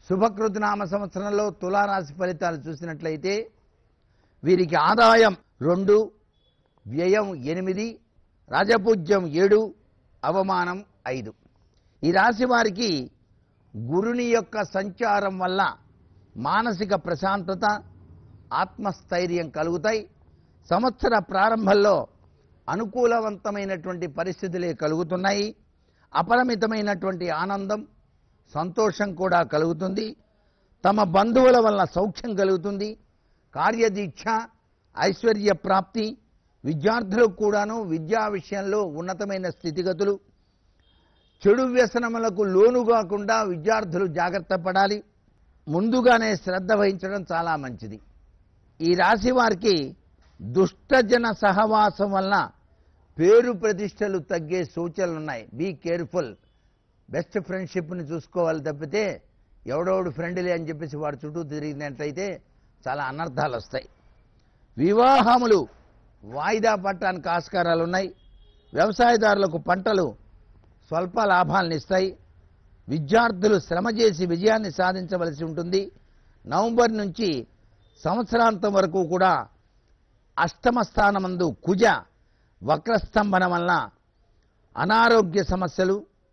శుభకృతనామ సంవత్సరంలో తులారాశి ఫలితాలు చూసినట్లయితే వీరికి ఆదాయం రెండు వ్యయం ఎనిమిది రాజపూజ్యం ఏడు అవమానం ఐదు ఈ రాశి వారికి గురుని యొక్క సంచారం వల్ల మానసిక ప్రశాంతత ఆత్మస్థైర్యం కలుగుతాయి సంవత్సర ప్రారంభంలో అనుకూలవంతమైనటువంటి పరిస్థితులే కలుగుతున్నాయి అపరిమితమైనటువంటి ఆనందం సంతోషం కూడా కలుగుతుంది తమ బంధువుల వల్ల సౌఖ్యం కలుగుతుంది కార్యదీక్ష ఐశ్వర్య ప్రాప్తి విద్యార్థులకు కూడాను విద్యా విషయంలో ఉన్నతమైన స్థితిగతులు చెడు వ్యసనములకు లోను కాకుండా విద్యార్థులు జాగ్రత్త పడాలి ముందుగానే శ్రద్ధ వహించడం చాలా మంచిది ఈ రాశి వారికి దుష్టజన సహవాసం వలన పేరు ప్రతిష్టలు తగ్గే సూచనలు ఉన్నాయి బీ కేర్ఫుల్ బెస్ట్ ఫ్రెండ్షిప్ని చూసుకోవాలి తప్పితే ఎవడోడు ఫ్రెండ్లీ అని చెప్పేసి వాడు చుట్టూ తిరిగినట్లయితే చాలా అనర్థాలు వస్తాయి వివాహములు వాయిదా పట్టడానికి ఆస్కారాలు ఉన్నాయి వ్యవసాయదారులకు పంటలు స్వల్ప లాభాలను ఇస్తాయి విద్యార్థులు శ్రమ చేసి విజయాన్ని సాధించవలసి ఉంటుంది నవంబర్ నుంచి సంవత్సరాంతం వరకు కూడా అష్టమ స్థానమందు కుజ వక్రస్తంభన వలన అనారోగ్య సమస్యలు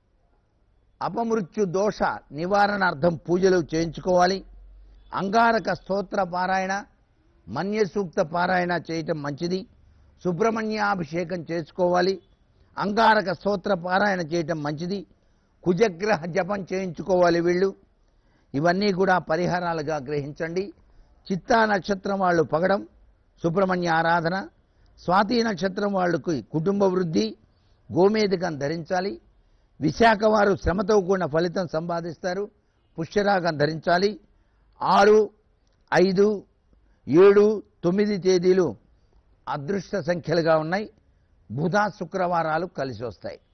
అపమృత్యు దోష నివారణార్థం పూజలు చేయించుకోవాలి అంగారక స్తోత్ర పారాయణ మన్య సూక్త పారాయణ చేయటం మంచిది సుబ్రహ్మణ్యాభిషేకం చేసుకోవాలి అంగారక స్తోత్ర పారాయణ చేయటం మంచిది కుజగ్రహ జపం చేయించుకోవాలి వీళ్ళు ఇవన్నీ కూడా పరిహారాలుగా గ్రహించండి చిత్తా నక్షత్రం వాళ్ళు పగడం సుబ్రహ్మణ్య ఆరాధన స్వాతి నక్షత్రం వాళ్ళకి కుటుంబ వృద్ధి గోమేధికం ధరించాలి విశాఖ వారు శ్రమతో కూడిన ఫలితం సంపాదిస్తారు పుష్యరాగం ధరించాలి ఆరు ఐదు ఏడు తొమ్మిది తేదీలు అదృష్ట సంఖ్యలుగా ఉన్నాయి బుధ శుక్రవారాలు కలిసి వస్తాయి